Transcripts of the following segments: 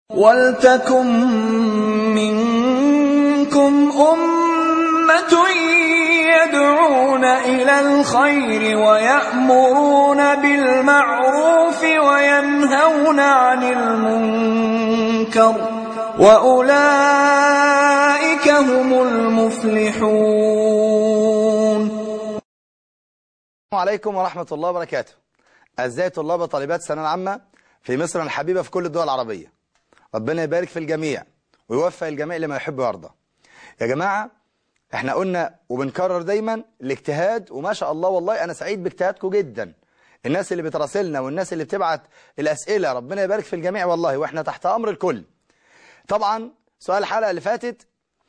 وَلْتَكُن مِّنكُمْ أُمَّةٌ يَدْعُونَ إِلَى الْخَيْرِ وَيَأْمُرُونَ بِالْمَعْرُوفِ وَيَنْهَوْنَ عَنِ الْمُنكَرِ ۚ وَأُولَٰئِكَ هُمُ الْمُفْلِحُونَ السلام عليكم ورحمة الله وبركاته أعزائي طلاب وطالبات الثانويه العامة في مصر الحبيبة في كل الدول العربية ربنا يبارك في الجميع ويوفق الجميع لما يحب ويرضى يا جماعة احنا قلنا وبنكرر دايما الاجتهاد وما شاء الله والله أنا سعيد باجتهادكم جدا الناس اللي بتراسلنا والناس اللي بتبعت الأسئلة ربنا يبارك في الجميع والله واحنا تحت أمر الكل طبعا سؤال الحلقة اللي فاتت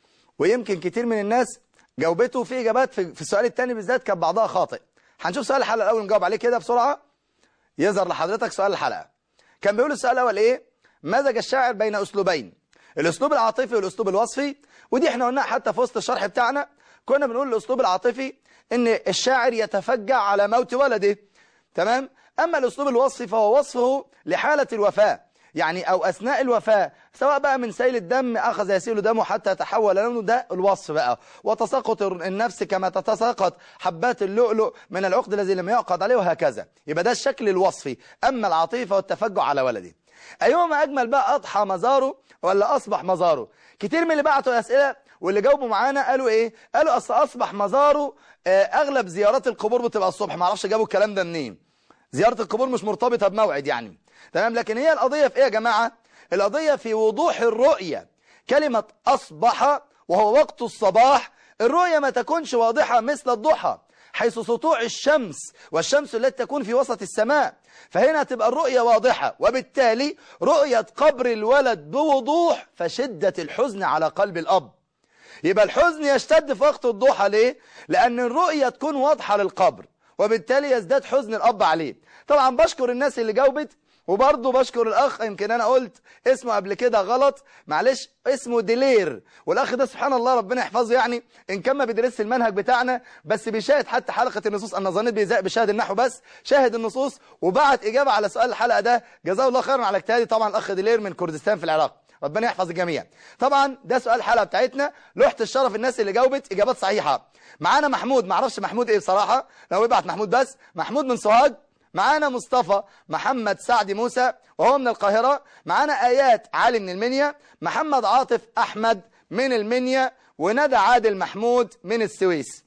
ويمكن كتير من الناس جاوبته في إجابات في في السؤال الثاني بالذات كان بعضها خاطئ هنشوف سؤال الحلقة الأول نجاوب عليه كده بسرعة يظهر لحضرتك سؤال الحلقة كان بيقول السؤال الأول إيه مزج الشاعر بين أسلوبين الأسلوب العاطفي والأسلوب الوصفي ودي احنا قلناها حتى في وسط الشرح بتاعنا كنا بنقول الأسلوب العاطفي إن الشاعر يتفجع على موت ولده تمام أما الأسلوب الوصفي فهو وصفه لحالة الوفاة يعني أو أثناء الوفاة سواء بقى من سيل الدم أخذ يسيل دمه حتى تحول لونه ده الوصف بقى وتساقط النفس كما تتساقط حبات اللؤلؤ من العقد الذي لم يعقد عليه وهكذا يبقى ده الشكل الوصفي أما العاطفة والتفجع على ولده أيهما أجمل بقى أضحى مزاره ولا أصبح مزاره كتير من اللي بعتوا أسئلة واللي جاوبوا معانا قالوا إيه قالوا أصل أصبح مزاره آه، أغلب زيارات القبور بتبقى الصبح معرفش جابوا الكلام ده منين زيارة القبور مش مرتبطة بموعد يعني تمام لكن هي القضية في ايه يا جماعة القضية في وضوح الرؤية كلمة أصبح وهو وقت الصباح الرؤية ما تكونش واضحة مثل الضحى حيث سطوع الشمس والشمس التي تكون في وسط السماء فهنا تبقى الرؤية واضحة وبالتالي رؤية قبر الولد بوضوح فشدة الحزن على قلب الأب يبقى الحزن يشتد في وقت الضحى ليه؟ لأن الرؤية تكون واضحة للقبر وبالتالي يزداد حزن الأب عليه طبعا بشكر الناس اللي جاوبت وبرضه بشكر الأخ يمكن أنا قلت اسمه قبل كده غلط معلش اسمه ديلير والأخ ده سبحان الله ربنا يحفظه يعني إن كان ما بيدرسش المنهج بتاعنا بس بيشاهد حتى حلقة النصوص أنا ظنيت بيزا- بيشاهد النحو بس شاهد النصوص وبعت إجابة على سؤال الحلقة ده جزاه الله خيرا على اجتهادي طبعا الأخ ديلير من كردستان في العراق ربنا يحفظ الجميع طبعا ده سؤال الحلقه بتاعتنا لوحه الشرف الناس اللي جاوبت اجابات صحيحه معانا محمود معرفش محمود ايه بصراحه لو يبعت محمود بس محمود من سوهاج معانا مصطفى محمد سعد موسى وهو من القاهره معانا ايات علي من المنيا محمد عاطف احمد من المنيا وندى عادل محمود من السويس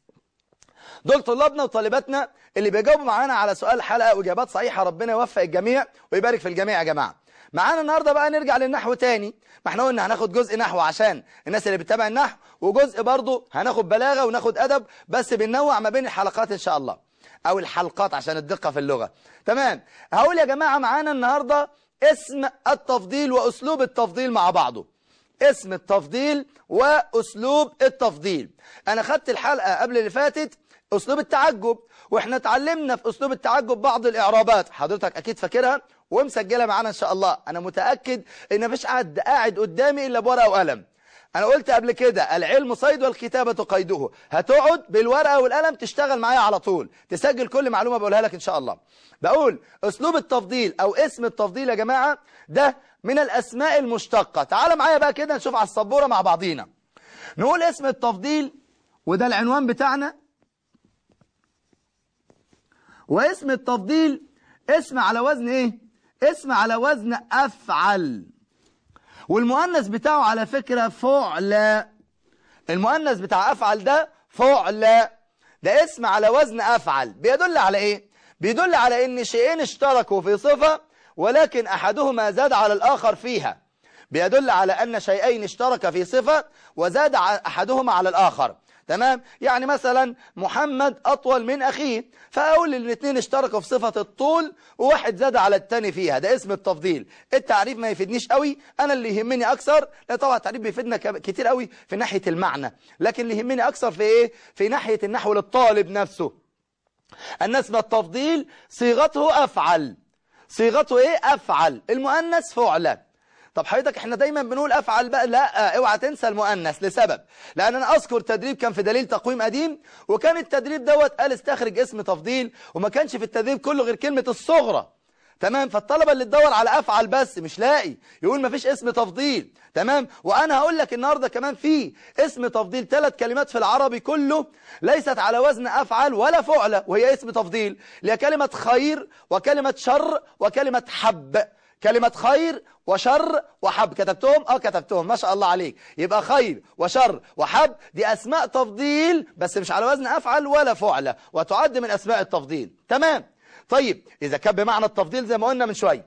دول طلابنا وطالباتنا اللي بيجاوبوا معانا على سؤال الحلقه واجابات صحيحه ربنا يوفق الجميع ويبارك في الجميع يا جماعه معانا النهارده بقى نرجع للنحو تاني ما احنا قلنا هناخد جزء نحو عشان الناس اللي بتتابع النحو وجزء برضه هناخد بلاغه وناخد ادب بس بننوع ما بين الحلقات ان شاء الله او الحلقات عشان الدقه في اللغه تمام هقول يا جماعه معانا النهارده اسم التفضيل واسلوب التفضيل مع بعضه اسم التفضيل واسلوب التفضيل انا خدت الحلقه قبل اللي فاتت اسلوب التعجب واحنا اتعلمنا في اسلوب التعجب بعض الاعرابات حضرتك اكيد فاكرها ومسجله معانا ان شاء الله انا متاكد ان مفيش حد قاعد قدامي الا بورقه وقلم انا قلت قبل كده العلم صيد والكتابه قيده هتقعد بالورقه والقلم تشتغل معايا على طول تسجل كل معلومه بقولها لك ان شاء الله بقول اسلوب التفضيل او اسم التفضيل يا جماعه ده من الاسماء المشتقه تعال معايا بقى كده نشوف على السبوره مع بعضينا نقول اسم التفضيل وده العنوان بتاعنا واسم التفضيل اسم على وزن ايه اسم على وزن افعل والمؤنث بتاعه على فكرة فعل المؤنث بتاع افعل ده فعل ده اسم على وزن افعل بيدل على ايه بيدل على ان شيئين اشتركوا في صفة ولكن احدهما زاد على الاخر فيها بيدل على ان شيئين اشترك في صفة وزاد ع- احدهما على الاخر تمام يعني مثلا محمد اطول من اخيه فاقول ان الاثنين اشتركوا في صفة الطول وواحد زاد على التاني فيها ده اسم التفضيل التعريف ما يفيدنيش قوي انا اللي يهمني اكثر لا طبعا التعريف بيفيدنا كب- كتير قوي في ناحية المعنى لكن اللي يهمني اكثر في ايه في ناحية النحو للطالب نفسه أن اسم التفضيل صيغته أفعل صيغته إيه أفعل المؤنث فعل طب حضرتك احنا دايما بنقول افعل بقى لا اوعى تنسى المؤنث لسبب لان انا اذكر تدريب كان في دليل تقويم قديم وكان التدريب دوت قال استخرج اسم تفضيل وما كانش في التدريب كله غير كلمة الصغرى تمام فالطلبة اللي تدور على أفعل بس مش لاقي يقول مفيش اسم تفضيل تمام وأنا هقول لك النهاردة كمان في اسم تفضيل ثلاث كلمات في العربي كله ليست على وزن أفعل ولا فعلة وهي اسم تفضيل اللي هي كلمة خير وكلمة شر وكلمة حب كلمة خير وشر وحب كتبتهم اه كتبتهم ما شاء الله عليك يبقى خير وشر وحب دي اسماء تفضيل بس مش على وزن افعل ولا فعلة وتعد من اسماء التفضيل تمام طيب اذا كان بمعنى التفضيل زي ما قلنا من شويه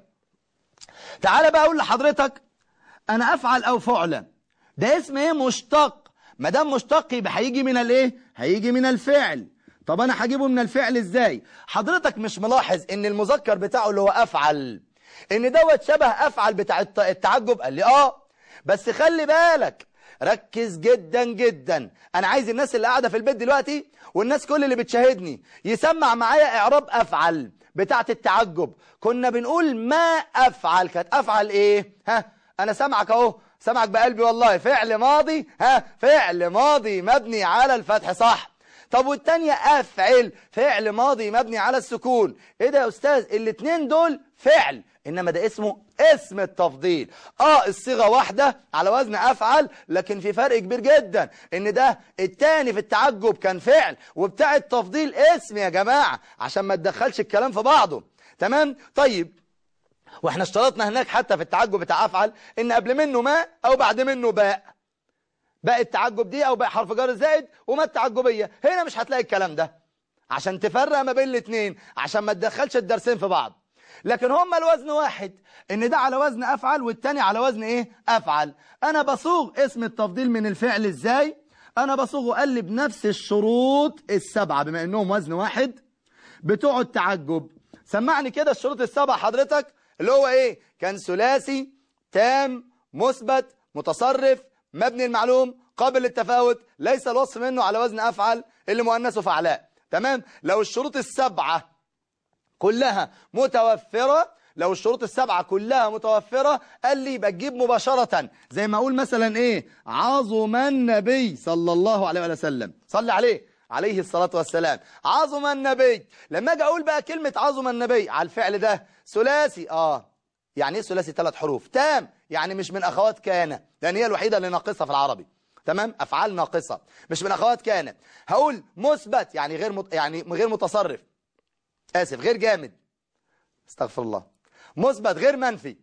تعال بقى اقول لحضرتك انا افعل او فعلة ده اسم ايه مشتق ما دام مشتق يبقى هيجي من الايه هيجي من الفعل طب انا هجيبه من الفعل ازاي حضرتك مش ملاحظ ان المذكر بتاعه اللي هو افعل ان دوت شبه افعل بتاع الت- التعجب قال لي اه بس خلي بالك ركز جدا جدا انا عايز الناس اللي قاعده في البيت دلوقتي والناس كل اللي بتشاهدني يسمع معايا اعراب افعل بتاعه التعجب كنا بنقول ما افعل كانت افعل ايه ها انا سامعك اهو سامعك بقلبي والله فعل ماضي ها فعل ماضي مبني على الفتح صح طب والتانية افعل فعل ماضي مبني على السكون ايه ده يا استاذ الاتنين دول فعل انما ده اسمه اسم التفضيل اه الصيغة واحدة على وزن افعل لكن في فرق كبير جدا ان ده التاني في التعجب كان فعل وبتاع التفضيل اسم يا جماعة عشان ما تدخلش الكلام في بعضه تمام طيب واحنا اشترطنا هناك حتى في التعجب بتاع افعل ان قبل منه ما او بعد منه باء باء التعجب دي او باء حرف جر زائد وما التعجبية هنا مش هتلاقي الكلام ده عشان تفرق ما بين الاثنين عشان ما تدخلش الدرسين في بعض لكن هما الوزن واحد ان ده على وزن افعل والتاني على وزن ايه افعل انا بصوغ اسم التفضيل من الفعل ازاي انا بصوغه قال لي بنفس الشروط السبعة بما انهم وزن واحد بتوع التعجب سمعني كده الشروط السبعة حضرتك اللي هو ايه كان ثلاثي تام مثبت متصرف مبني المعلوم قابل للتفاوت ليس الوصف منه على وزن افعل اللي مؤنثه فعلاء تمام لو الشروط السبعة كلها متوفرة لو الشروط السبعة كلها متوفرة قال لي يبقى تجيب مباشرة زي ما اقول مثلا ايه عظم النبي صلى الله عليه وسلم صلي عليه عليه الصلاة والسلام عظم النبي لما اجي اقول بقى كلمة عظم النبي على الفعل ده ثلاثي اه يعني ايه ثلاثي ثلاث حروف تام يعني مش من اخوات كان لان هي الوحيدة اللي ناقصة في العربي تمام افعال ناقصة مش من اخوات كان هقول مثبت يعني غير مت... يعني غير متصرف آسف غير جامد استغفر الله مثبت غير منفي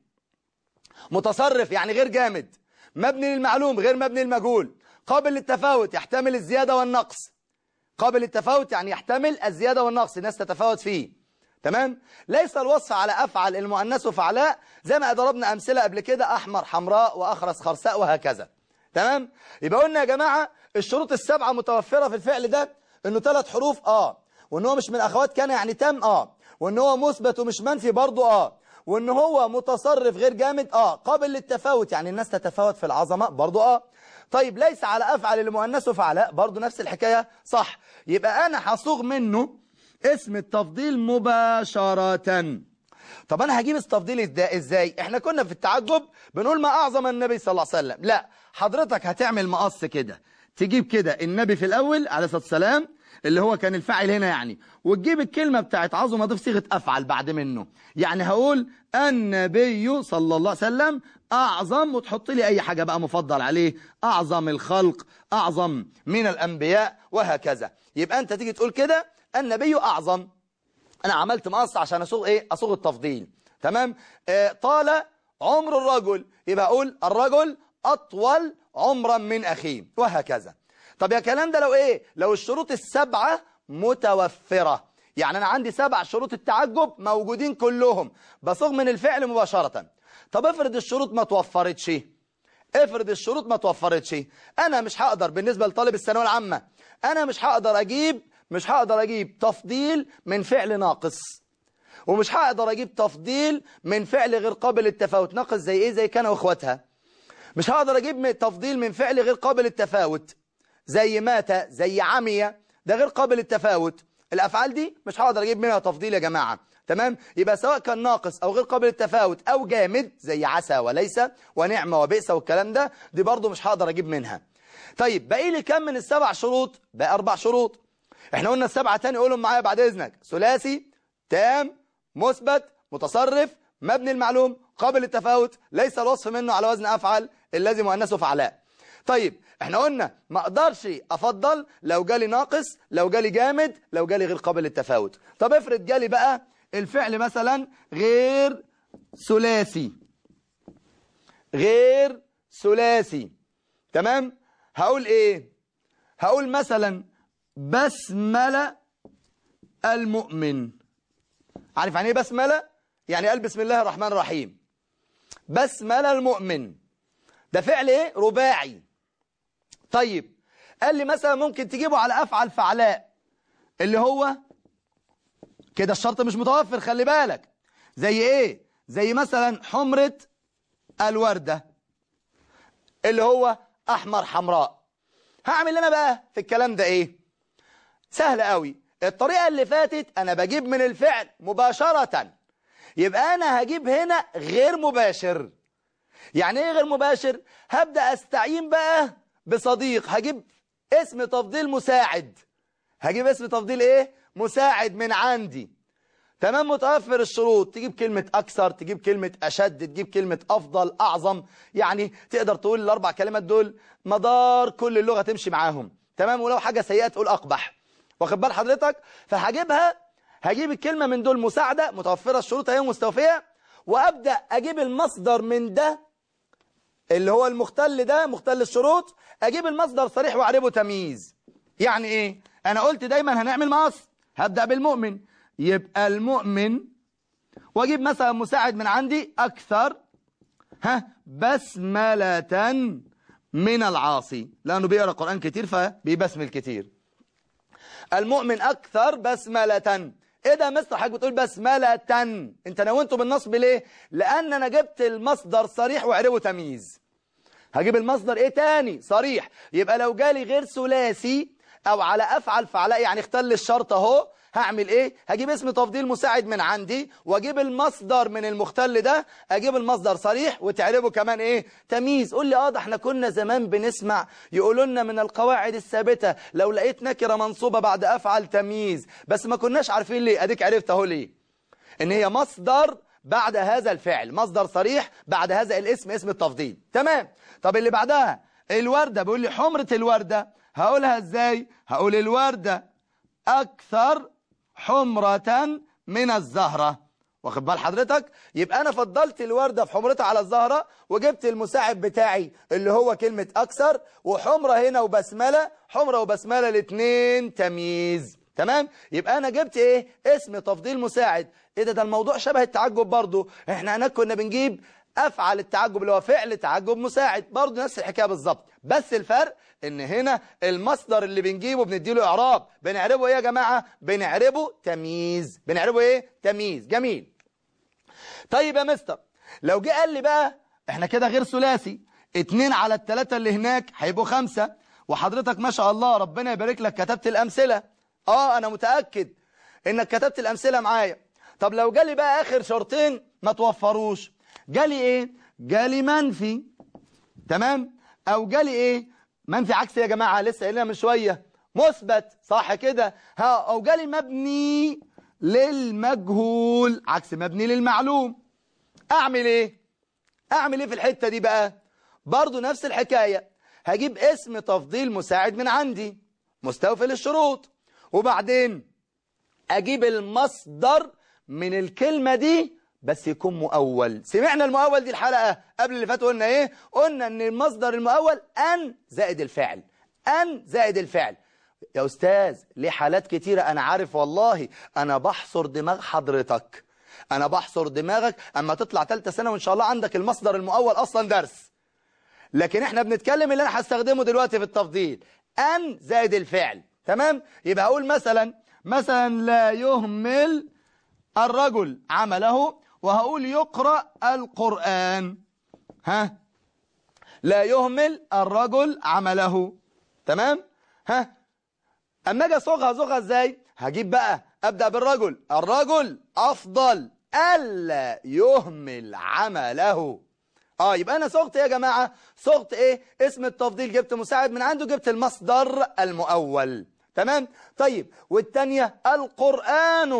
متصرف يعني غير جامد مبني للمعلوم غير مبني للمجهول قابل للتفاوت يحتمل الزيادة والنقص قابل للتفاوت يعني يحتمل الزيادة والنقص الناس تتفاوت فيه تمام ليس الوصف على أفعل المؤنث فعلاء زي ما ضربنا أمثلة قبل كده أحمر حمراء وأخرس خرساء وهكذا تمام يبقى قلنا يا جماعة الشروط السبعة متوفرة في الفعل ده انه ثلاث حروف اه وان هو مش من اخوات كان يعني تام اه وان هو مثبت ومش منفي برضه اه وان هو متصرف غير جامد اه قابل للتفاوت يعني الناس تتفاوت في العظمة برضه اه طيب ليس على افعل المؤنث فعلاء برضه نفس الحكاية صح يبقى انا هصوغ منه اسم التفضيل مباشرة طب انا هجيب التفضيل إزاي- ازاي احنا كنا في التعجب بنقول ما اعظم النبي صلى الله عليه وسلم لا حضرتك هتعمل مقص كده تجيب كده النبي في الاول عليه الصلاه والسلام اللي هو كان الفاعل هنا يعني وتجيب الكلمه بتاعت عظم اضيف صيغه افعل بعد منه يعني هقول النبي صلى الله عليه وسلم اعظم وتحط لي اي حاجه بقى مفضل عليه اعظم الخلق اعظم من الانبياء وهكذا يبقى انت تيجي تقول كده النبي اعظم انا عملت مقص عشان اصوغ ايه اصوغ التفضيل تمام آه طال عمر الرجل يبقى اقول الرجل اطول عمرا من اخيه وهكذا طب يا كلام ده لو ايه لو الشروط السبعة متوفرة يعني انا عندي سبع شروط التعجب موجودين كلهم بصوغ من الفعل مباشرة طب افرض الشروط ما توفرتش افرض الشروط ما توفرتش انا مش هقدر بالنسبة لطالب الثانويه العامة انا مش هقدر اجيب مش هقدر اجيب تفضيل من فعل ناقص ومش هقدر اجيب تفضيل من فعل غير قابل للتفاوت ناقص زي ايه زي كان واخواتها مش هقدر اجيب م- تفضيل من فعل غير قابل للتفاوت زي مات زي عمي ده غير قابل للتفاوت الافعال دي مش هقدر اجيب منها تفضيل يا جماعه تمام يبقى سواء كان ناقص او غير قابل للتفاوت او جامد زي عسى وليس ونعمه وبئس والكلام ده دي برضو مش هقدر اجيب منها طيب باقي لي كم من السبع شروط بقى اربع شروط احنا قلنا السبعه تاني قولهم معايا بعد اذنك ثلاثي تام مثبت متصرف مبني المعلوم قابل للتفاوت ليس الوصف منه على وزن أفعل الذي مؤنثه فعلاء طيب احنا قلنا ما اقدرش افضل لو جالي ناقص لو جالي جامد لو جالي غير قابل للتفاوت طب افرض جالي بقى الفعل مثلا غير ثلاثي غير ثلاثي تمام هقول ايه هقول مثلا بسملة المؤمن عارف يعني ايه بسملة يعني قال بسم الله الرحمن الرحيم بسملة المؤمن ده فعل ايه رباعي طيب قال لي مثلا ممكن تجيبه على افعل فعلاء اللي هو كده الشرط مش متوفر خلي بالك زي ايه زي مثلا حمرة الوردة اللي هو احمر حمراء هعمل انا بقى في الكلام ده ايه سهل قوي الطريقة اللي فاتت انا بجيب من الفعل مباشرة يبقى انا هجيب هنا غير مباشر يعني ايه غير مباشر هبدأ استعين بقى بصديق هجيب اسم تفضيل مساعد هجيب اسم تفضيل ايه مساعد من عندي تمام متوفر الشروط تجيب كلمة أكثر تجيب كلمة أشد تجيب كلمة أفضل أعظم يعني تقدر تقول الأربع كلمات دول مدار كل اللغة تمشي معاهم تمام ولو حاجة سيئة تقول أقبح واخد بال حضرتك فهجيبها هجيب الكلمة من دول مساعدة متوفرة الشروط اهي مستوفية وأبدأ أجيب المصدر من ده اللي هو المختل ده مختل الشروط أجيب المصدر صريح وأعربه تمييز يعني إيه أنا قلت دايما هنعمل مقص هبدأ بالمؤمن يبقى المؤمن واجيب مثلا مساعد من عندي أكثر ها بسملة من العاصي لأنه بيقرأ القرآن كتير فبيبسمل كتير المؤمن أكثر بسملة ايه ده يا مستر حضرتك بتقول بسملة انت نونته بالنصب ليه لان انا جبت المصدر صريح وعربه تمييز هجيب المصدر ايه تاني صريح يبقى لو جالي غير ثلاثي او على افعل فعلاء يعني اختل الشرط اهو هعمل ايه هجيب اسم تفضيل مساعد من عندي واجيب المصدر من المختل ده اجيب المصدر صريح وتعربه كمان ايه تمييز قول لي اه ده احنا كنا زمان بنسمع يقولوا لنا من القواعد الثابته لو لقيت نكره منصوبه بعد افعل تمييز بس ما كناش عارفين ليه اديك عرفت اهو ليه ان هي مصدر بعد هذا الفعل مصدر صريح بعد هذا الاسم اسم التفضيل تمام طب اللي بعدها الوردة بيقول لي حمرة الوردة هقولها ازاي هقول الوردة اكثر حمرة من الزهرة واخد بال حضرتك يبقى انا فضلت الوردة في حمرتها على الزهرة وجبت المساعد بتاعي اللي هو كلمة اكثر وحمرة هنا وبسملة حمرة وبسملة الاثنين تمييز تمام يبقى انا جبت ايه اسم تفضيل مساعد ايه ده ده الموضوع شبه التعجب برضو احنا هناك كنا بنجيب افعل التعجب اللي هو فعل تعجب مساعد برضو نفس الحكايه بالظبط بس الفرق ان هنا المصدر اللي بنجيبه بنديله اعراب بنعربه ايه يا جماعه بنعربه تمييز بنعربه ايه تمييز جميل طيب يا مستر لو جه قال لي بقى احنا كده غير ثلاثي اتنين على التلاتة اللي هناك هيبقوا خمسة وحضرتك ما شاء الله ربنا يبارك لك كتبت الامثله اه انا متاكد انك كتبت الامثله معايا طب لو جالي بقى اخر شرطين ما توفروش جالي ايه جالي منفي تمام او جالي ايه منفي عكس يا جماعة لسه قايلينها من شوية مثبت صح كده ها او جالي مبني للمجهول عكس مبني للمعلوم اعمل ايه اعمل ايه في الحتة دي بقى برضو نفس الحكاية هجيب اسم تفضيل مساعد من عندي مستوفي للشروط وبعدين اجيب المصدر من الكلمة دي بس يكون مؤول سمعنا المؤول دي الحلقة قبل اللي فات قلنا ايه قلنا ان المصدر المؤول ان زائد الفعل ان زائد الفعل يا استاذ ليه حالات كتيرة انا عارف والله انا بحصر دماغ حضرتك انا بحصر دماغك اما تطلع ثالثه سنة وان شاء الله عندك المصدر المؤول اصلا درس لكن احنا بنتكلم اللي انا هستخدمه دلوقتي في التفضيل ان زائد الفعل تمام يبقى اقول مثلا مثلا لا يهمل الرجل عمله وهقول يقرأ القرآن ها لا يهمل الرجل عمله تمام ها اما اجي اصوغها صوغها ازاي هجيب بقى ابدا بالرجل الرجل افضل الا يهمل عمله اه يبقى انا صغت ايه يا جماعه صغت ايه اسم التفضيل جبت مساعد من عنده جبت المصدر المؤول تمام طيب والثانيه القران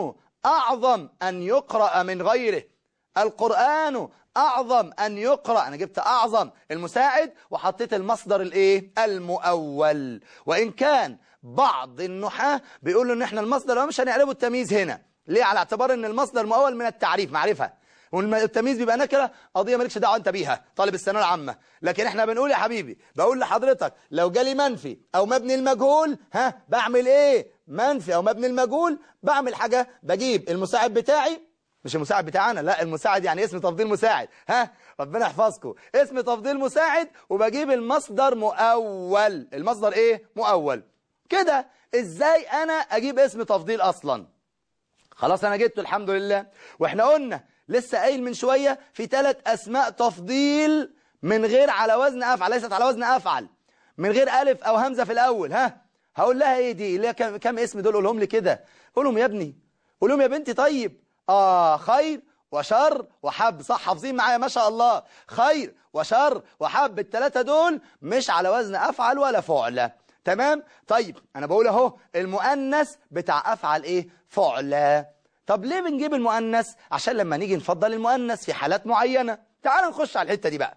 أعظم أن يقرأ من غيره القرآن أعظم أن يقرأ أنا جبت أعظم المساعد وحطيت المصدر الإيه المؤول وإن كان بعض النحاة بيقولوا إن إحنا المصدر مش هنعربه التمييز هنا ليه على اعتبار إن المصدر مؤول من التعريف معرفة والتمييز بيبقى نكره قضيه مالكش دعوه انت بيها طالب الثانويه العامه لكن احنا بنقول يا حبيبي بقول لحضرتك لو جالي منفي او مبني المجهول ها بعمل ايه منفي او مبني المجهول بعمل حاجه بجيب المساعد بتاعي مش المساعد بتاعنا لا المساعد يعني اسم تفضيل مساعد ها ربنا يحفظكم اسم تفضيل مساعد وبجيب المصدر مؤول المصدر ايه مؤول كده ازاي انا اجيب اسم تفضيل اصلا خلاص انا جبته الحمد لله واحنا قلنا لسه قايل من شوية في ثلاث اسماء تفضيل من غير على وزن افعل ليست على وزن افعل من غير الف او همزة في الاول ها هقول لها ايه دي اللي هي كم, كم اسم دول قولهم لي كده قولهم يا ابني قولهم يا بنتي طيب اه خير وشر وحب صح حافظين معايا ما شاء الله خير وشر وحب الثلاثه دول مش على وزن افعل ولا فعل تمام طيب انا بقول اهو المؤنث بتاع افعل ايه فعل طب ليه بنجيب المؤنث عشان لما نيجي نفضل المؤنث في حالات معينة تعال نخش على الحتة دي بقى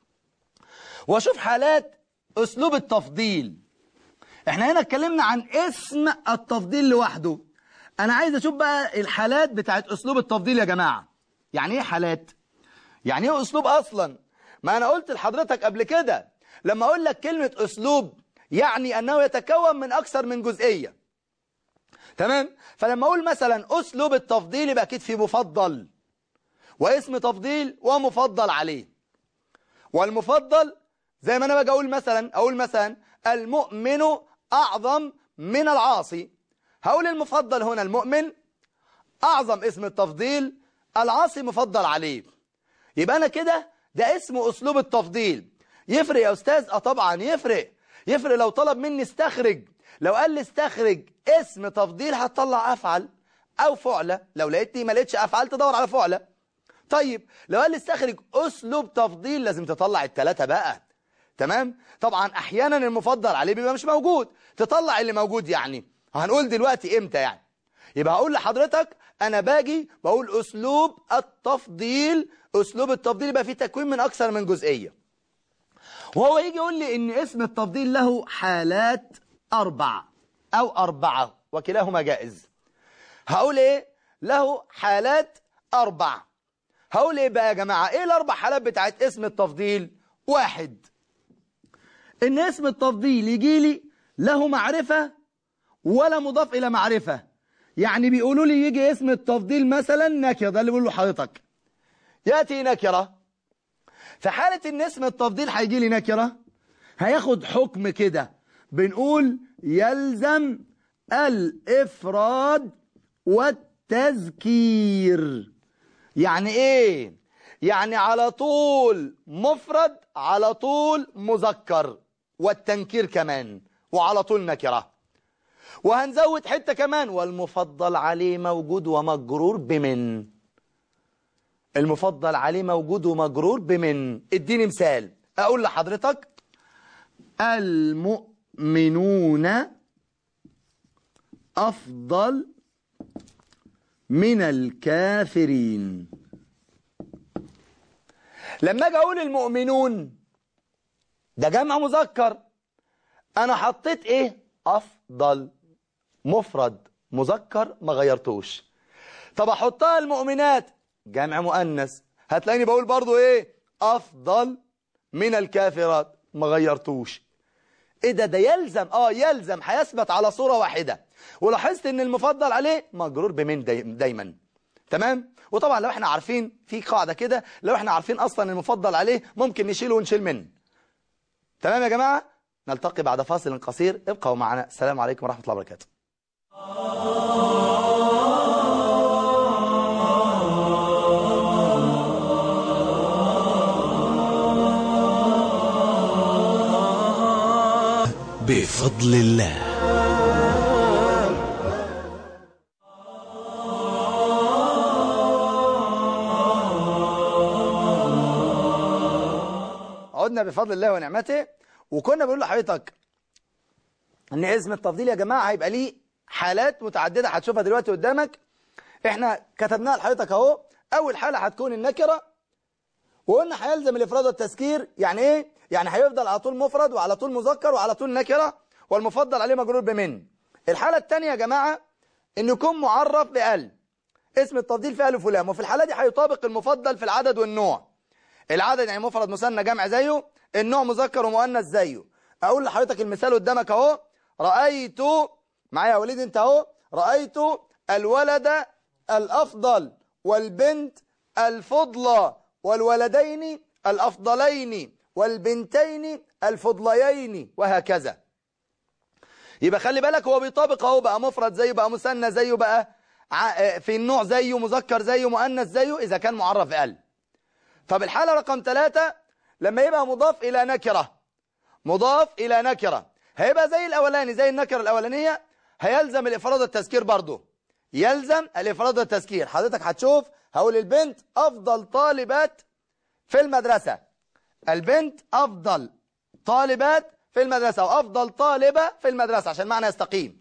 واشوف حالات اسلوب التفضيل احنا هنا اتكلمنا عن اسم التفضيل لوحده انا عايز اشوف بقى الحالات بتاعت اسلوب التفضيل يا جماعة يعني ايه حالات يعني ايه اسلوب اصلا ما انا قلت لحضرتك قبل كده لما اقول لك كلمة اسلوب يعني انه يتكون من اكثر من جزئية تمام فلما اقول مثلا اسلوب التفضيل يبقى اكيد في مفضل واسم تفضيل ومفضل عليه والمفضل زي ما انا باجي اقول مثلا اقول مثلا المؤمن اعظم من العاصي هقول المفضل هنا المؤمن اعظم اسم التفضيل العاصي مفضل عليه يبقى انا كده ده اسمه اسلوب التفضيل يفرق يا استاذ اه طبعا يفرق يفرق لو طلب مني استخرج لو قال لي استخرج اسم تفضيل هتطلع افعل او فعلة لو لقيتني ما لقيتش افعل تدور على فعلة طيب لو قال لي استخرج اسلوب تفضيل لازم تطلع الثلاثه بقى تمام طبعا احيانا المفضل عليه بيبقى مش موجود تطلع اللي موجود يعني هنقول دلوقتي امتى يعني يبقى هقول لحضرتك انا باجي بقول اسلوب التفضيل اسلوب التفضيل يبقى فيه تكوين من اكثر من جزئيه وهو يجي يقول لي ان اسم التفضيل له حالات أربع أو أربعة وكلاهما جائز هقول إيه له حالات أربع هقول إيه بقى يا جماعة إيه الأربع حالات بتاعت اسم التفضيل واحد إن اسم التفضيل يجي لي له معرفة ولا مضاف إلى معرفة يعني بيقولوا لي يجي اسم التفضيل مثلا نكرة ده اللي بيقول له حضرتك يأتي نكرة في حالة إن اسم التفضيل هيجي لي نكرة هياخد حكم كده بنقول يلزم الإفراد والتذكير يعني إيه؟ يعني على طول مفرد على طول مذكر والتنكير كمان وعلى طول نكرة وهنزود حتة كمان والمفضل عليه موجود ومجرور بمن المفضل عليه موجود ومجرور بمن اديني مثال اقول لحضرتك المؤمنون افضل من الكافرين لما اجي اقول المؤمنون ده جمع مذكر انا حطيت ايه افضل مفرد مذكر ما غيرتوش طب احطها المؤمنات جمع مؤنث هتلاقيني بقول برضو ايه افضل من الكافرات ما غيرتوش ايه ده ده يلزم اه يلزم هيثبت على صورة واحدة ولاحظت ان المفضل عليه مجرور بمن داي دايما تمام وطبعا لو احنا عارفين في قاعدة كده لو احنا عارفين اصلا المفضل عليه ممكن نشيله ونشيل منه تمام يا جماعة نلتقي بعد فاصل قصير ابقوا معنا السلام عليكم ورحمة الله وبركاته بفضل الله عدنا بفضل الله ونعمته وكنا بنقول لحضرتك ان اسم التفضيل يا جماعة هيبقى ليه حالات متعددة هتشوفها دلوقتي قدامك احنا كتبناها لحضرتك اهو اول حاله هتكون النكره وقلنا هيلزم الافراد والتذكير يعني ايه يعني هيفضل على طول مفرد وعلى طول مذكر وعلى طول نكره والمفضل عليه مجرور بمن الحاله الثانيه يا جماعه ان يكون معرف بال اسم التفضيل فيه الف ولام وفي الحاله دي هيطابق المفضل في العدد والنوع العدد يعني مفرد مثنى جمع زيه النوع مذكر ومؤنث زيه اقول لحضرتك المثال قدامك اهو رايت معايا يا وليد انت اهو رايت الولد الافضل والبنت الفضلى والولدين الافضلين والبنتين الفضليين وهكذا يبقى خلي بالك هو بيطابق اهو بقى مفرد زيه بقى مثنى زيه بقى ع- في النوع زيه مذكر زيه مؤنث زيه اذا كان معرف ال طب الحالة رقم ثلاثة لما يبقى مضاف إلى نكرة مضاف إلى نكرة هيبقى زي الأولاني زي النكرة الأولانية هيلزم الإفراد والتذكير برضه يلزم الإفراد والتذكير حضرتك هتشوف هقول البنت أفضل طالبات في المدرسة البنت أفضل طالبات في المدرسة أو أفضل طالبة في المدرسة عشان معنى يستقيم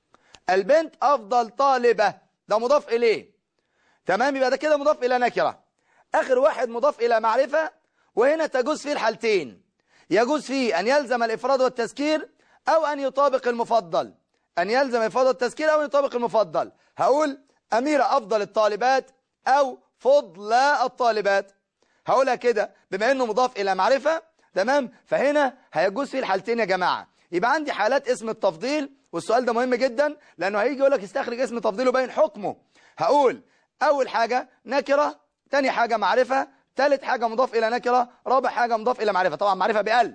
البنت أفضل طالبة ده مضاف إليه تمام يبقى ده كده مضاف إلى نكرة آخر واحد مضاف إلى معرفة وهنا تجوز فيه الحالتين يجوز فيه أن يلزم الإفراد والتذكير أو أن يطابق المفضل أن يلزم الإفراد والتذكير أو أن يطابق المفضل هقول أميرة أفضل الطالبات أو فضل الطالبات هقولها كده بما أنه مضاف إلى معرفة تمام فهنا هيجوز فيه الحالتين يا جماعة يبقى عندي حالات اسم التفضيل والسؤال ده مهم جدا لأنه هيجي يقول لك استخرج اسم تفضيل وبين حكمه هقول أول حاجة نكرة تاني حاجة معرفة تالت حاجة مضاف إلى نكرة رابع حاجة مضاف إلى معرفة طبعا معرفة بقل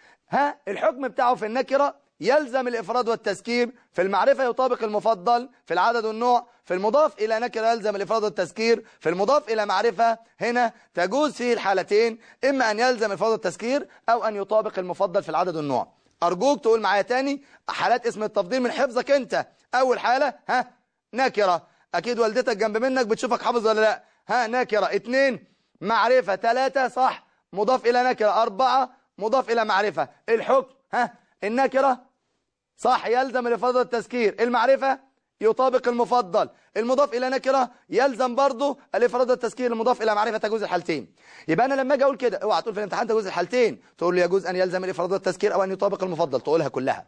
ها الحكم بتاعه في النكرة يلزم الإفراد والتذكير في المعرفة يطابق المفضل في العدد والنوع في المضاف إلى نكرة يلزم الإفراد والتذكير في المضاف إلى معرفة هنا تجوز فيه الحالتين إما أن يلزم الإفراد والتذكير أو أن يطابق المفضل في العدد والنوع أرجوك تقول معايا تاني حالات اسم التفضيل من حفظك أنت أول حالة ها نكرة أكيد والدتك جنب منك بتشوفك حافظ ولا لا ها نكرة اتنين معرفة ثلاثة صح مضاف إلى نكرة أربعة مضاف إلى معرفة الحكم ها النكرة صح يلزم الإفراد والتذكير المعرفة يطابق المفضل المضاف إلى نكرة يلزم برضه الإفراد والتذكير المضاف إلى معرفة تجوز الحالتين يبقى أنا لما أجي أقول كده اوعى تقول في الامتحان تجوز الحالتين تقول لي يجوز أن يلزم الإفراد والتذكير أو أن يطابق المفضل تقولها كلها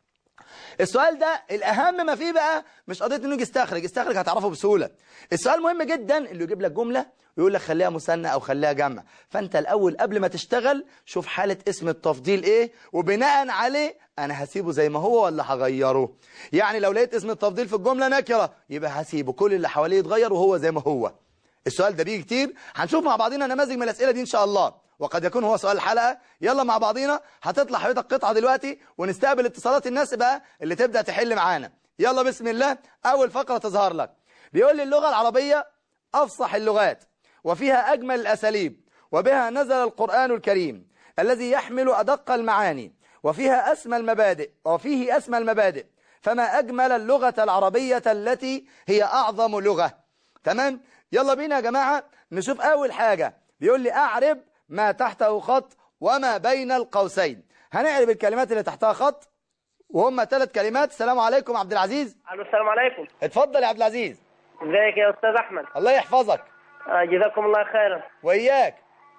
السؤال ده الأهم ما فيه بقى مش قضية إنه يجي يستخرج استخرج هتعرفه بسهولة السؤال مهم جدا اللي يجيب لك جملة ويقول لك خليها مثنى أو خليها جمع فأنت الأول قبل ما تشتغل شوف حالة اسم التفضيل إيه وبناء عليه أنا هسيبه زي ما هو ولا هغيره يعني لو لقيت اسم التفضيل في الجملة نكرة يبقى هسيبه كل اللي حواليه يتغير وهو زي ما هو السؤال ده بيجي كتير هنشوف مع بعضنا نماذج من الأسئلة دي إن شاء الله وقد يكون هو سؤال الحلقة يلا مع بعضينا هتطلع حضرتك قطعة دلوقتي ونستقبل اتصالات الناس بقى اللي تبدأ تحل معانا يلا بسم الله أول فقرة تظهر لك بيقول لي اللغة العربية أفصح اللغات وفيها أجمل الأساليب وبها نزل القرآن الكريم الذي يحمل أدق المعاني وفيها أسمى المبادئ وفيه أسمى المبادئ فما أجمل اللغة العربية التي هي أعظم لغة تمام يلا بينا يا جماعة نشوف أول حاجة بيقول لي أعرب ما تحته خط وما بين القوسين هنعرب الكلمات اللي تحتها خط وهم ثلاث كلمات السلام عليكم عبد العزيز الو السلام عليكم اتفضل يا عبد العزيز ازيك يا استاذ احمد الله يحفظك آه، جزاكم الله خيرا وإياك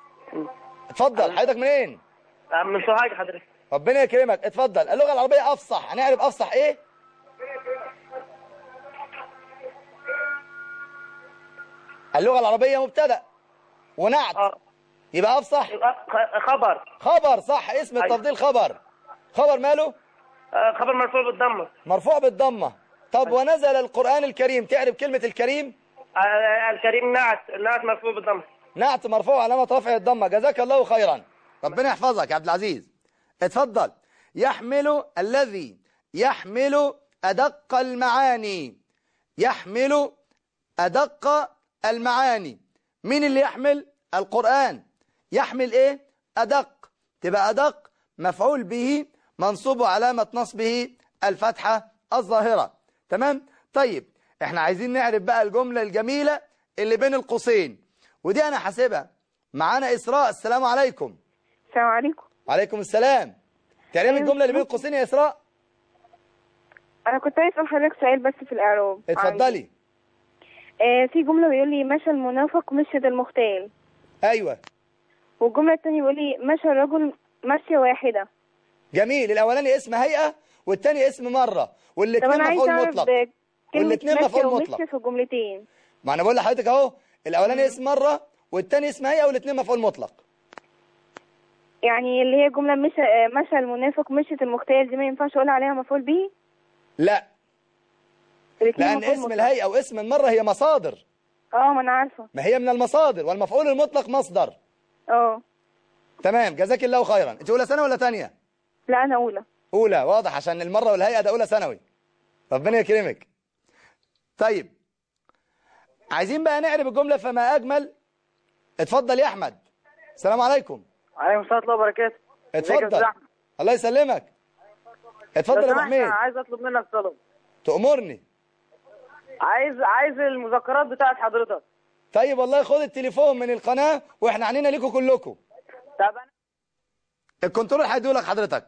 اتفضل حضرتك منين آه، من سوهاج حضرتك ربنا يكرمك اتفضل اللغة العربية أفصح هنعرف أفصح إيه اللغة العربية مبتدأ ونعت اه يبقى أفصح آه، خ- خبر خبر صح اسم أيوة. التفضيل خبر خبر ماله آه، خبر مرفوع بالضمه مرفوع بالضمة طب ونزل القرآن الكريم تعرف كلمة الكريم آه، الكريم نعت نعت مرفوع بالضمه نعت مرفوع علامة رفع الضمة جزاك الله خيرا ربنا يحفظك يا عبد العزيز اتفضل يحمل الذي يحمل أدق المعاني يحمل أدق المعاني مين اللي يحمل القرآن يحمل ايه أدق تبقى أدق مفعول به منصوب علامة نصبه الفتحة الظاهرة تمام طيب احنا عايزين نعرف بقى الجملة الجميلة اللي بين القوسين ودي انا حاسبها معانا إسراء السلام عليكم السلام عليكم وعليكم السلام تعرف أيوة. الجملة اللي بين القوسين يا إسراء انا كنت عايز اسال حضرتك سؤال بس في الاعراب عندي. اتفضلي آه في جملة بيقول لي مشى المنافق مشية المختال ايوه والجملة التانية بيقول لي مشى الرجل مشية واحدة جميل الاولاني اسم هيئه والتاني اسم مره طب والاثنين أنا عايزة مفعول أعرف مطلق كلمة والاتنين مشية مفعول مطلق. ومشية في الجملتين ما انا بقول لحضرتك اهو الاولاني اسم مره والتاني اسم هيئه والاثنين مفعول مطلق يعني اللي هي جملة مشى آه مشى المنافق مشية المختال دي ما ينفعش أقول عليها مفعول به لا الاتنين لان مفعول اسم مطلق. الهيئه واسم المره هي مصادر اه ما أنا عارفة ما هي من المصادر والمفعول المطلق مصدر اه تمام جزاك الله خيرا انت اولى ثانوي ولا ثانيه لا أنا أولى اولى واضح عشان المره والهيئه ده اولى ثانوي ربنا يكرمك طيب عايزين بقى نعرب الجمله فما اجمل اتفضل يا احمد السلام عليكم عليكم السلام ورحمة الله وبركاته ازيك يا اتفضل أستاذ أحمد؟ الله يسلمك اتفضل لو يا ابو سمحت، أنا حميد عايز اطلب منك طلب تأمرني عايز عايز المذكرات بتاعت حضرتك طيب والله خد التليفون من القناه واحنا عنينا ليكم كلكم طب انا الكنترول هيديهولك حضرتك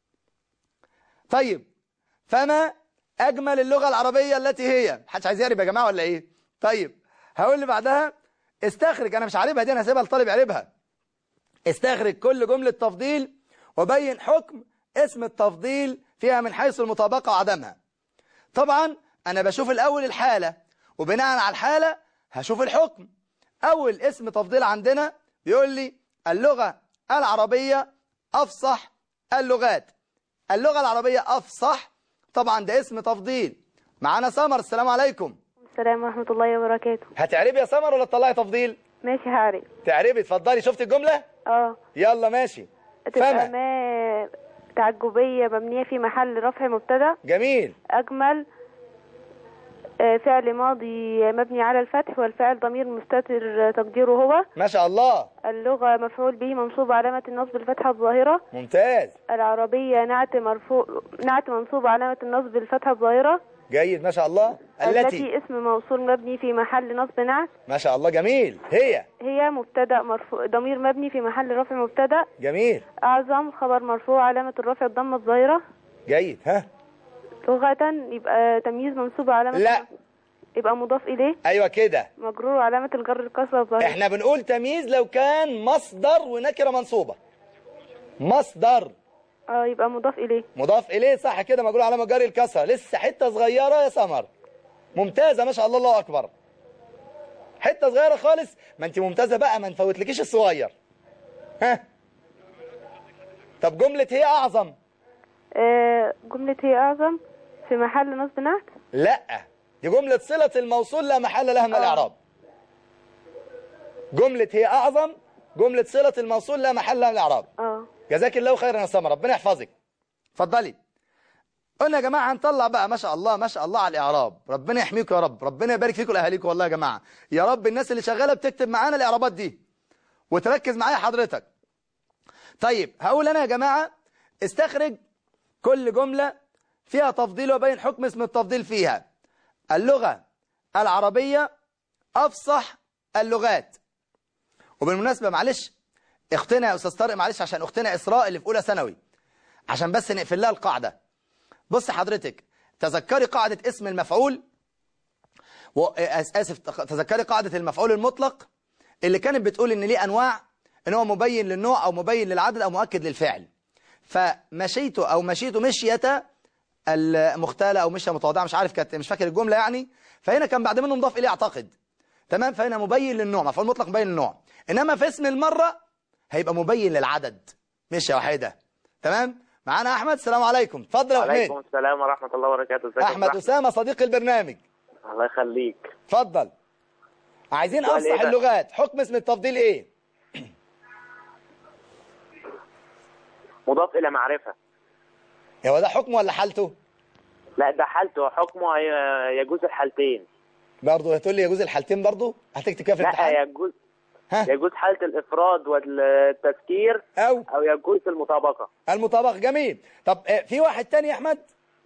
طيب فما اجمل اللغه العربيه التي هي محدش عايز يعرب يا جماعه ولا ايه طيب هقول اللي بعدها استخرج انا مش عاربها دي انا هسيبها للطالب يعربها استخرج كل جمله تفضيل وبين حكم اسم التفضيل فيها من حيث المطابقه وعدمها طبعا انا بشوف الاول الحاله وبناء على الحاله هشوف الحكم اول اسم تفضيل عندنا بيقول لي اللغه العربيه افصح اللغات اللغه العربيه افصح طبعا ده اسم تفضيل معانا سمر السلام عليكم السلام ورحمة الله وبركاته هتعربي يا سمر ولا تطلعي تفضيل ماشي هعرف تعربي اتفضلي شفت الجمله اه يلا ماشي تبقى فما ما تعجبية مبنية في محل رفع مبتدأ جميل أجمل آه، فعل ماضي مبني على الفتح والفعل ضمير مستتر تقديره هو ما شاء الله اللغة مفعول به منصوب علامة النصب الفتحة الظاهرة ممتاز العربية نعت مرفوع نعت منصوب علامة النصب الفتحة الظاهرة جيد ما شاء الله التي التي اسم موصول مبني في محل نصب نعت ما شاء الله جميل هي هي مبتدأ مرفوع ضمير مبني في محل رفع مبتدأ جميل أعظم خبر مرفوع علامة الرفع الضمة الظاهرة جيد ها لغة يبقى تمييز منصوب علامة لا يبقى مضاف إليه ايوه كده مجرور علامة الجر الكسرة الظاهرة احنا بنقول تمييز لو كان مصدر ونكره منصوبه مصدر اه يبقى مضاف إليه مضاف اليه صح كده مجرور علامه جري الكسره لسه حته صغيره يا سمر ممتازه ما شاء الله الله اكبر حته صغيره خالص ما انت ممتازه بقى ما نفوتلكيش الصغير ها طب جمله هي اعظم آه جملة هي أعظم في محل نصب نعت لا دي جمله صله الموصول لا محل لها من الاعراب جمله هي اعظم جمله صله الموصول لا محل لها من الاعراب اه جزاك الله خيرا يا سمر ربنا يحفظك اتفضلي قلنا يا جماعه هنطلع بقى ما شاء الله ما شاء الله على الاعراب ربنا يحميكم يا رب ربنا يبارك فيكم لاهاليكم والله يا جماعه يا رب الناس اللي شغاله بتكتب معانا الاعرابات دي وتركز معايا حضرتك طيب هقول انا يا جماعه استخرج كل جمله فيها تفضيل وبين حكم اسم التفضيل فيها اللغه العربيه افصح اللغات وبالمناسبه معلش اختنا يا استاذ طارق معلش عشان اختنا اسراء اللي في اولى ثانوي عشان بس نقفل لها القاعده بص حضرتك تذكري قاعده اسم المفعول و... آس- اسف تذكري قاعده المفعول المطلق اللي كانت بتقول ان ليه انواع ان هو مبين للنوع او مبين للعدد او مؤكد للفعل فمشيت او مشيت مشيه المختاله او مشيه متواضعه مش عارف كانت مش فاكر الجمله يعني فهنا كان بعد منه مضاف اليه اعتقد تمام فهنا مبين للنوع مفعول مطلق مبين للنوع انما في اسم المره هيبقى مبين للعدد مش يا وحيده تمام معانا احمد السلام عليكم اتفضل يا عليكم حميد السلام ورحمة الله وبركاته ازيك يا احمد أستاذ اسامه صديق البرنامج الله يخليك اتفضل عايزين سؤال إيه افصح بقى؟ اللغات حكم اسم التفضيل ايه مضاف إلى معرفة هو ده حكم ولا حالته لا ده حالته حكمه ي- يجوز الحالتين برضه هتقول لي يجوز الحالتين برضه هتكتب كده في لا الامتحان يجوز ها يجوز حالة الإفراد والتذكير او أو يجوز المطابقة المطابق جميل طب آه، في واحد تاني يا احمد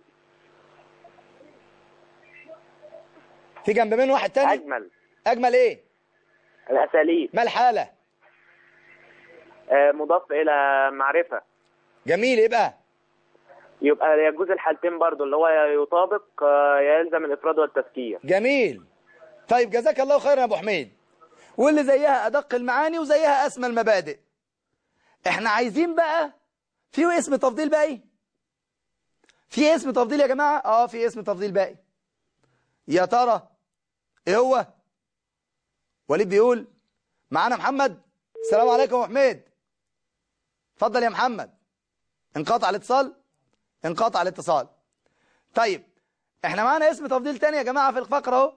في جنب منه واحد تاني أجمل اجمل ايه الأساليب ما الحاله آه، مضاف إلى معرفة جميل يبقى يبقى يجوز الحالتين برضو اللي هو يطابق آه، يلزم الإفراد والتذكير جميل طيب جزاك الله خيرا يا ابو حميد واللي زيها ادق المعاني وزيها اسمى المبادئ احنا عايزين بقى في اسم تفضيل باقي في اسم تفضيل يا جماعة اه في اسم تفضيل باقي يا ترى ايه هو وليد بيقول معانا محمد السلام عليكم يا أبو حميد اتفضل يا محمد انقطع الاتصال انقطع الاتصال طيب احنا معانا اسم تفضيل تاني يا جماعة في الفقرة اهو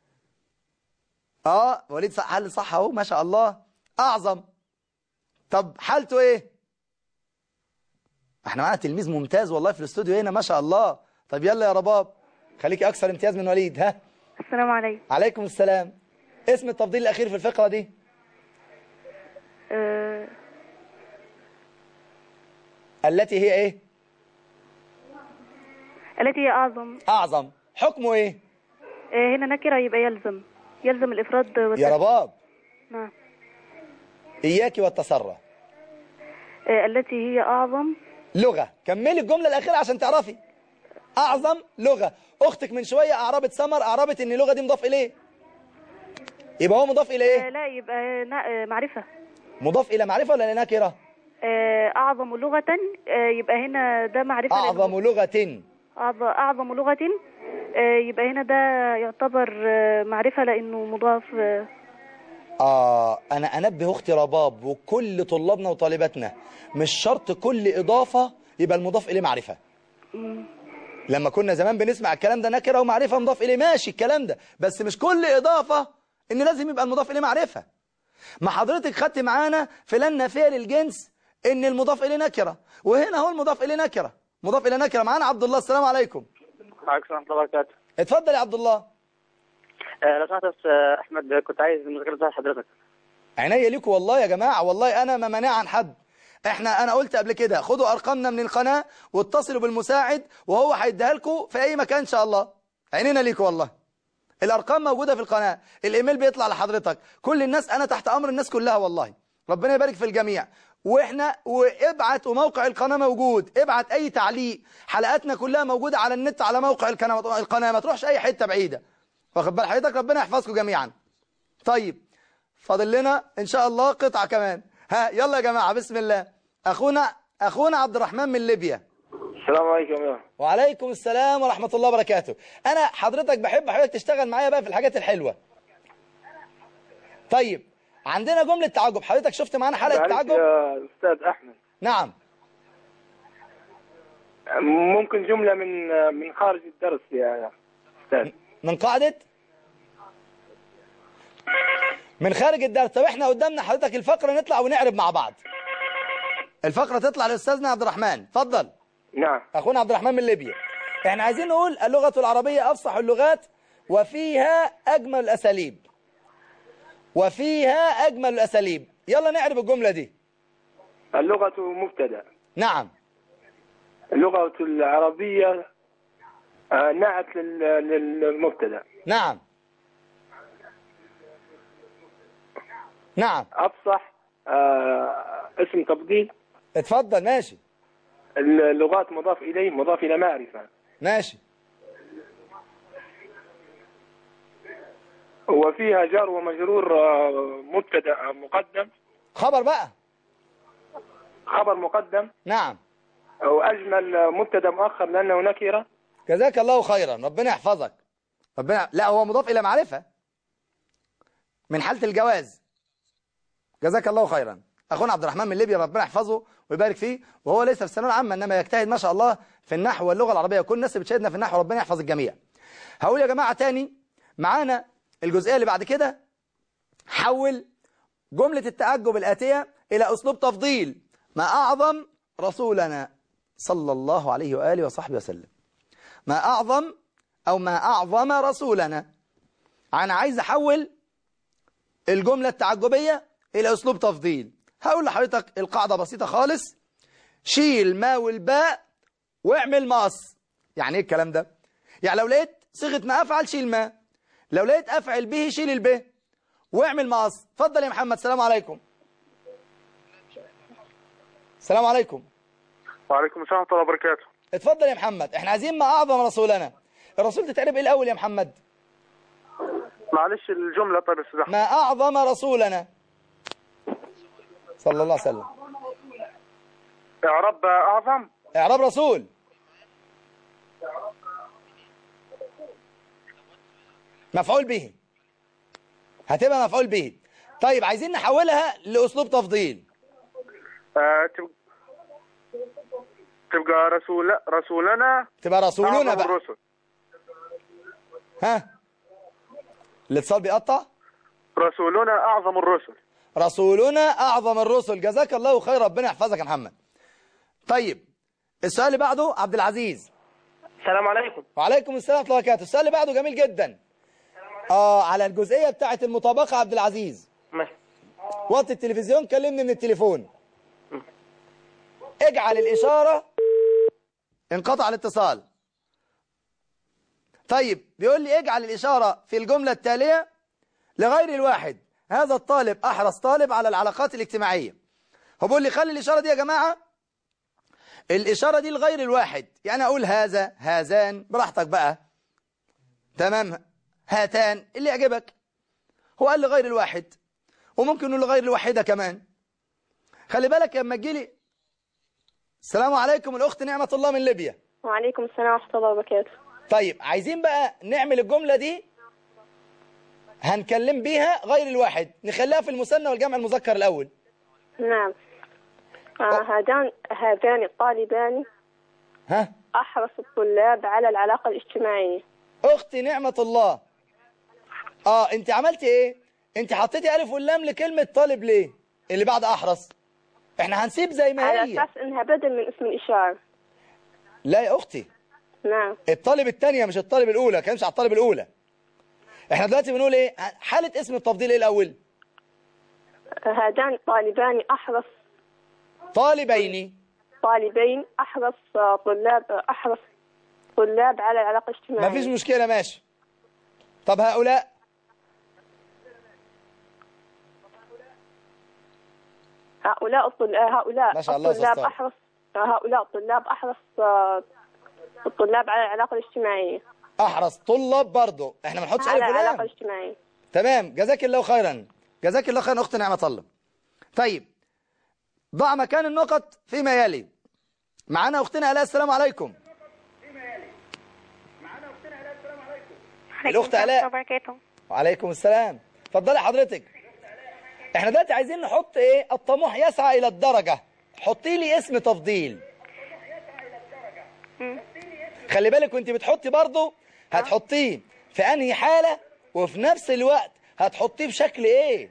اه وليد صح حل صح اهو ما شاء الله اعظم طب حالته ايه احنا معانا تلميذ ممتاز والله في الاستوديو هنا ما شاء الله طب يلا يا رباب خليكي اكثر امتياز من وليد ها السلام عليكم عليكم السلام اسم التفضيل الاخير في الفقرة دي آه، التي هي ايه التي هي أعظم اعظم حكمه ايه آه، هنا نكرة يبقى يلزم يلزم الإفراد يا والتكليف. رباب نعم اياك والتسرع آه، التي هي أعظم لغة كملي الجملة الأخيرة عشان تعرفي أعظم لغة أختك من شوية أعربت سمر أعربت إن اللغة دي مضاف إليه يبقى هو مضاف إلى آه، إيه؟ لا يبقى نا- آه، معرفة مضاف إلى معرفة ولا نكرة؟ آه، أعظم لغة آه، يبقى هنا ده معرفة لأنه- أعظم لغة أعظ- أعظم لغة آه، يبقى هنا ده يعتبر آه، معرفة لأنه مضاف آه، آه أنا أنبه أختي رباب وكل طلابنا وطالباتنا مش شرط كل إضافة يبقى المضاف إليه معرفة لما كنا زمان بنسمع الكلام ده نكرة ومعرفة مضاف إليه ماشي الكلام ده بس مش كل إضافة إن لازم يبقى المضاف إليه معرفة ما حضرتك خدت معانا في لن نافية للجنس إن المضاف إليه نكرة وهنا هو المضاف إليه نكرة مضاف إليه نكرة معانا عبد الله السلام عليكم عليكم ورحمة الله وبركاته اتفضل يا عبد الله آه، لو سمحت بس آه، أحمد كنت عايز المذكرة بتاعت حضرتك عينيا ليكوا والله يا جماعة والله أنا ما مانع عن حد احنا انا قلت قبل كده خدوا ارقامنا من القناة واتصلوا بالمساعد وهو هيديها لكم في اي مكان ان شاء الله عينينا ليكوا والله الارقام موجودة في القناة الايميل بيطلع لحضرتك كل الناس انا تحت امر الناس كلها والله ربنا يبارك في الجميع واحنا وابعت وموقع القناة موجود ابعت اي تعليق حلقاتنا كلها موجودة على النت على موقع القناة القناة ما تروحش اي حتة بعيدة واخد بال حضرتك ربنا يحفظكم جميعا طيب فاضل لنا ان شاء الله قطعة كمان ها يلا يا جماعة بسم الله اخونا اخونا عبد الرحمن من ليبيا السلام عليكم يا وعليكم السلام ورحمة الله وبركاته انا حضرتك بحب حضرتك تشتغل معايا بقى في الحاجات الحلوة طيب عندنا جملة تعجب حضرتك شفت معانا حلقة تعجب يا أستاذ أحمد نعم ممكن جملة من من خارج الدرس يا أستاذ من قاعدة من خارج الدرس طب احنا قدامنا حضرتك الفقرة نطلع ونعرب مع بعض الفقرة تطلع لأستاذنا عبد الرحمن اتفضل نعم أخونا عبد الرحمن من ليبيا احنا عايزين نقول اللغة العربية أفصح اللغات وفيها أجمل الأساليب وفيها أجمل الأساليب يلا نعرب الجملة دي اللغة مبتدأ نعم اللغة العربية آه، نعت لل- للمبتدأ نعم نعم أفصح آه، اسم تفضيل اتفضل ماشي اللغات مضاف إليه مضاف إلى معرفة ماشي وفيها جار ومجرور آه، مبتدأ آه، مقدم خبر بقى خبر مقدم نعم أو أجمل آه، مبتدأ مؤخر لأنه نكرة جزاك الله خيرا ربنا يحفظك ربنا لا هو مضاف إلى معرفة من حالة الجواز جزاك الله خيرا أخونا عبد الرحمن من ليبيا ربنا يحفظه ويبارك فيه وهو ليس في الثانويه العامة إنما يجتهد ما شاء الله في النحو واللغة العربية كل الناس اللي بتشاهدنا في النحو ربنا يحفظ الجميع هقول يا جماعة تاني معانا الجزئية اللي بعد كده حول جملة التعجب الآتية إلى أسلوب تفضيل ما أعظم رسولنا صلى الله عليه وآله وصحبه وسلم ما أعظم أو ما أعظم رسولنا أنا عايز أحول الجملة التعجبية إلى أسلوب تفضيل هقول لحضرتك القاعدة بسيطة خالص شيل ما والباء واعمل مقص يعني إيه الكلام ده يعني لو لقيت صيغة ما أفعل شيل ما لو لقيت أفعل به شيل الب واعمل مقص اتفضل يا محمد السلام عليكم السلام عليكم وعليكم السلام ورحمة الله وبركاته اتفضل يا محمد احنا عايزين ما اعظم رسولنا الرسول تتعرب ايه الاول يا محمد معلش الجملة طيب يا أستاذ أحمد ما أعظم رسولنا صلى الله عليه وسلم إعراب أعظم إعراب رسول مفعول به هتبقى مفعول به طيب عايزين نحولها لأسلوب تفضيل آه تبقى تبقى رسول رسولنا تبقى رسولنا أعظم بقى الرسل ها الاتصال بيقطع رسولنا أعظم الرسل رسولنا أعظم الرسل جزاك الله خير ربنا يحفظك يا محمد طيب السؤال اللي بعده عبد العزيز السلام عليكم وعليكم السلام ورحمة الله وبركاته السؤال اللي بعده جميل جدا اه على الجزئية بتاعة المطابقة عبد العزيز ماشي وطي التلفزيون كلمني من التليفون اجعل الإشارة انقطع الاتصال طيب بيقول لي اجعل الإشارة في الجملة التالية لغير الواحد هذا الطالب أحرص طالب على العلاقات الاجتماعية هو بيقول لي خلي الإشارة دي يا جماعة الإشارة دي لغير الواحد يعني أقول هذا هذان براحتك بقى تمام هاتان اللي يعجبك هو قال لغير الواحد وممكن نقول لغير الواحدة كمان خلي بالك لما تجيلي السلام عليكم الأخت نعمة الله من ليبيا وعليكم السلام ورحمة الله وبركاته طيب عايزين بقى نعمل الجملة دي هنكلم بيها غير الواحد نخليها في المثنى والجمع المذكر الأول نعم آه هذان هذان الطالبان ها أحرص الطلاب على العلاقة الاجتماعية أختي نعمة الله آه أنت عملتي إيه أنت حطيتي ألف واللام لكلمة طالب ليه اللي بعد أحرص إحنا هنسيب زي ما على هي أساس إنها بدل من اسم الإشارة لا يا أختي نعم الطالب الثانية مش الطالب الأولى كانش على الطالب الأولى إحنا دلوقتي بنقول إيه حالة اسم التفضيل إيه الأول هذان الطالبان أحرص طالبين طالبين أحرص آه، طلاب أحرص طلاب على العلاقة الاجتماعية ما فيش مشكلة ماشي طب هؤلاء هؤلاء الطلاب هؤلاء ما شاء الله الطلاب أستاذ. أحرص هؤلاء الطلاب أحرص آه، الطلاب على العلاقة الاجتماعية أحرص طلاب برضه إحنا ما نحطش على ألف العلاقة ولام الاجتماعية تمام جزاك الله خيرا جزاك الله خيرا أخت نعمة الله طيب ضع مكان النقط فيما يلي معانا أختنا آلاء السلام عليكم الأخت آلاء وبركاته وعليكم السلام اتفضلي حضرتك احنا دلوقتي عايزين نحط ايه الطموح يسعى الى الدرجة حطي لي اسم تفضيل خلي بالك وانت بتحطي برضه هتحطيه في انهي حالة وفي نفس الوقت هتحطيه بشكل ايه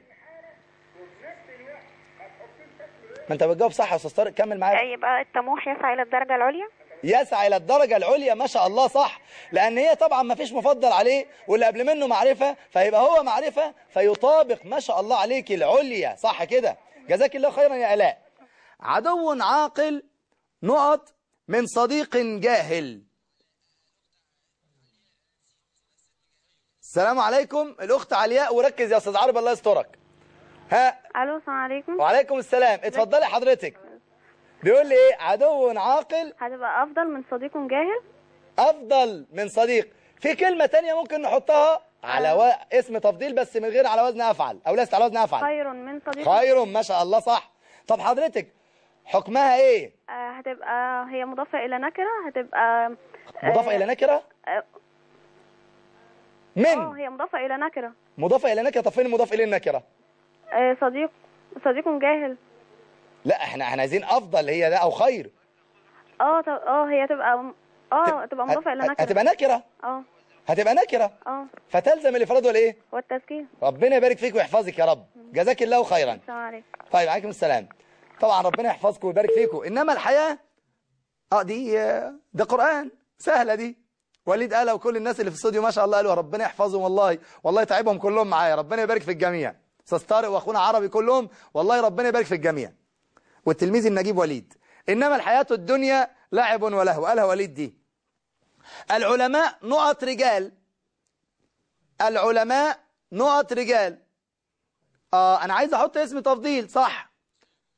ما انت بتجاوب صح يا استاذ طارق كمل معايا يبقى الطموح يسعى إلى الدرجة العليا يسعى إلى الدرجة العليا ما شاء الله صح لأن هي طبعا ما فيش مفضل عليه واللي قبل منه معرفة فيبقى هو معرفة فيطابق ما شاء الله عليك العليا صح كده جزاك الله خيرا يا آلاء عدو عاقل نقط من صديق جاهل السلام عليكم الأخت علياء وركز يا أستاذ عرب الله يسترك ها ألو السلام عليكم وعليكم السلام اتفضلي حضرتك بيقول لي ايه عدو عاقل هتبقى أفضل من صديق جاهل افضل من صديق في كلمة تانية ممكن نحطها على و... اسم تفضيل بس من غير على وزن افعل او ليست على وزن افعل خير من صديق خير ما شاء الله صح طب حضرتك حكمها ايه آه، هتبقى هي مضافة إلى نكرة هتبقى مضافة الى نكرة اه من آه، هي مضافة إلى نكرة مضافة الى نكرة طب فين المضاف اليه النكرة آه، صديق صديق جاهل لا احنا احنا عايزين افضل هي ده او خير اه طب اه هي تبقى اه تبقى مضافة إلى هت- نكرة هتبقى نكرة اه هتبقى نكرة اه فتلزم الافراد والايه والتذكير ربنا يبارك فيك ويحفظك يا رب جزاك الله خيرا السلام عليكم طيب عليكم السلام طبعا ربنا يحفظكم ويبارك فيكم انما الحياة اه دي ده قرآن سهلة دي وليد قالها وكل الناس اللي في الاستوديو ما شاء الله قالوا ربنا يحفظهم والله والله تعبهم كلهم معايا ربنا يبارك في الجميع استاذ طارق واخونا عربي كلهم والله ربنا يبارك في الجميع والتلميذ النجيب وليد انما الحياة الدنيا لعب ولهو قالها وليد دي العلماء نقط رجال العلماء نقط رجال اه انا عايز احط اسم تفضيل صح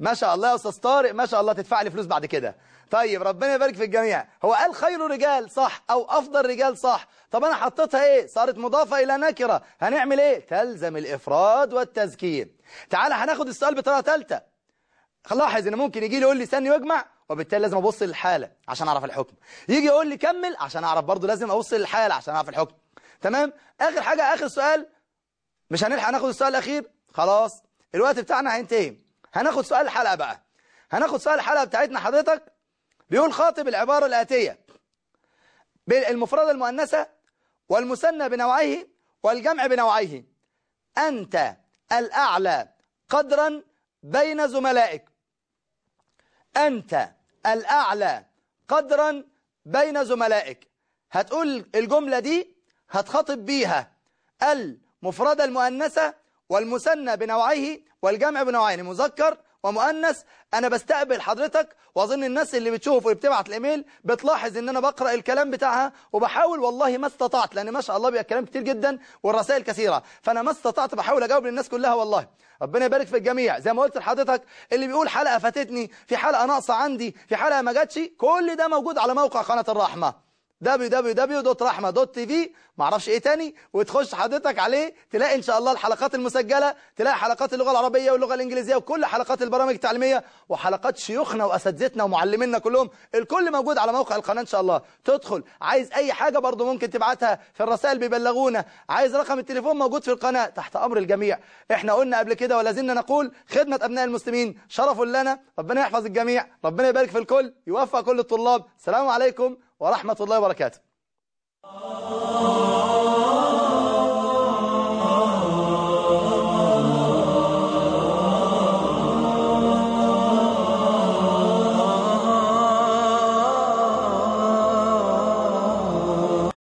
ما شاء الله يا استاذ طارق ما شاء الله تدفع لي فلوس بعد كده طيب ربنا يبارك في الجميع هو قال خير رجال صح او افضل رجال صح طب انا حطيتها ايه صارت مضافه الى نكره هنعمل ايه تلزم الافراد والتذكير تعال هناخد السؤال بطريقه ثالثه لاحظ ان ممكن يجي لي يقول لي استني واجمع وبالتالي لازم ابص للحاله عشان اعرف الحكم يجي يقول لي كمل عشان اعرف برضه لازم ابص للحاله عشان اعرف الحكم تمام اخر حاجه اخر سؤال مش هنلحق ناخد السؤال الاخير خلاص الوقت بتاعنا هينتهي هناخد سؤال الحلقه بقى هناخد سؤال الحلقه بتاعتنا حضرتك بيقول خاطب العباره الاتيه بالمفرده المؤنثه والمثنى بنوعيه والجمع بنوعيه انت الاعلى قدرا بين زملائك أنت الأعلى قدرا بين زملائك هتقول الجملة دي هتخاطب بيها المفردة المؤنثة والمثنى بنوعيه والجمع بنوعين مذكر ومؤنث انا بستقبل حضرتك واظن الناس اللي بتشوف وبتبعت الايميل بتلاحظ ان انا بقرا الكلام بتاعها وبحاول والله ما استطعت لان ما شاء الله بيبقى كلام كتير جدا والرسائل كثيره فانا ما استطعت بحاول اجاوب للناس كلها والله ربنا يبارك في الجميع زي ما قلت لحضرتك اللي بيقول حلقه فاتتني في حلقه ناقصه عندي في حلقه ما جاتش كل ده موجود على موقع قناه الرحمه www.rahma.tv معرفش ايه تاني وتخش حضرتك عليه تلاقي ان شاء الله الحلقات المسجلة تلاقي حلقات اللغة العربية واللغة الانجليزية وكل حلقات البرامج التعليمية وحلقات شيوخنا واساتذتنا ومعلمينا كلهم الكل موجود على موقع القناة ان شاء الله تدخل عايز اي حاجة برضو ممكن تبعتها في الرسائل بيبلغونا عايز رقم التليفون موجود في القناة تحت امر الجميع احنا قلنا قبل كده ولا زلنا نقول خدمة ابناء المسلمين شرف لنا ربنا يحفظ الجميع ربنا يبارك في الكل يوفق كل الطلاب السلام عليكم ورحمة الله وبركاته